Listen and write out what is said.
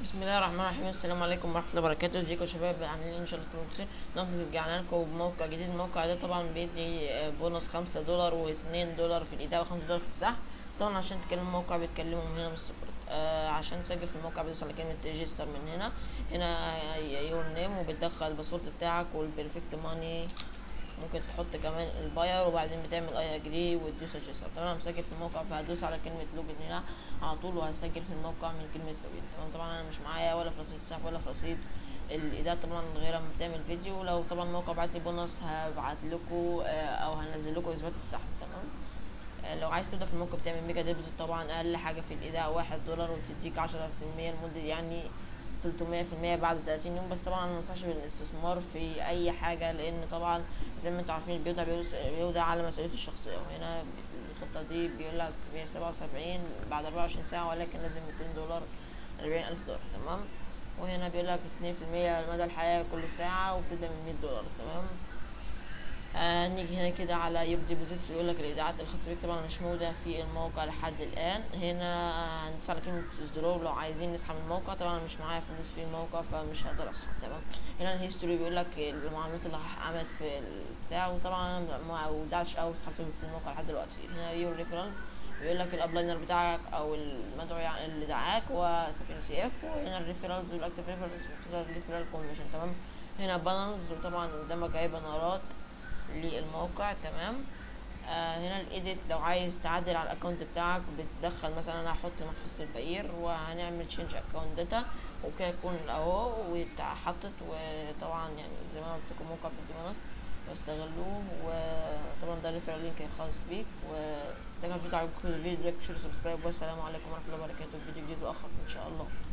بسم الله الرحمن الرحيم السلام عليكم ورحمه الله وبركاته ازيكم يا شباب عاملين إيه؟ ان شاء الله تكونوا بخير النهارده رجعنا لكم بموقع جديد الموقع ده طبعا بيدي آه، بونص خمسة دولار واتنين دولار في الايداع وخمسة دولار في السحب طبعا عشان تكلم الموقع بتكلمه من هنا من الصفر آه عشان تسجل في الموقع بتدوس على كلمة ريجستر من هنا هنا يور نيم وبتدخل الباسورد بتاعك والبرفكت ماني ممكن تحط كمان الباير وبعدين بتعمل اي اجري وتدوس ريجستر طبعا انا مسجل في الموقع فهدوس على كلمه لوجن هنا على طول وهسجل في الموقع من كلمه لوجن تمام طبعا انا مش معايا ولا في رصيد السحب ولا في رصيد الايداع طبعا غير ما بتعمل فيديو لو طبعا الموقع بعت لي بونص هبعت لكم او هنزل لكم اثبات السحب تمام آه، لو عايز تبدا في الموقع بتعمل ميجا ديبوزيت طبعا اقل حاجه في الايداع واحد دولار وتديك عشرة في المية لمده يعني 300% بعد 30 يوم بس طبعا ما انصحش بالاستثمار في اي حاجه لان طبعا زي ما انتم عارفين البيودع بيودع على مسؤوليته الشخصيه وهنا الخطه دي بيقول لك 177 بعد 24 ساعه ولكن لازم 200 دولار 40000 دولار تمام وهنا بيقول لك 2% مدى الحياه كل ساعه وبتبدا من 100 دولار تمام آه نيجي هنا كده على يور ديبوزيتس يقول لك الايداعات الخاصه بيك طبعا مش موجوده في الموقع لحد الان هنا هندوس على كلمه ازدرار لو عايزين نسحب من الموقع طبعا أنا مش معايا فلوس في الموقع فمش هقدر اسحب تمام هنا الهيستوري بيقول لك المعاملات اللي عملت في البتاع وطبعا انا ما اودعتش او سحبت في الموقع لحد دلوقتي هنا يور ريفرنس بيقول لك الابلاينر بتاعك او المدعو يعني اللي دعاك هو سفينة سي اف وهنا الريفرالز والاكتف ريفرنس والريفرال كوميشن تمام هنا بانلز وطبعا قدامك اي بنرات للموقع تمام آه هنا الايديت لو عايز تعدل على الاكونت بتاعك بتدخل مثلا انا هحط محفظة الفقير وهنعمل تشينج اكونت داتا وكده يكون اهو واتحطت وطبعا يعني زي ما قلت لكم موقع بيدي بونص واستغلوه وطبعا ده الريفرال لينك الخاص بيك وده كان فيديو عجبكم الفيديو لايك شير سبسكرايب والسلام عليكم ورحمه الله وبركاته في فيديو جديد واخر ان شاء الله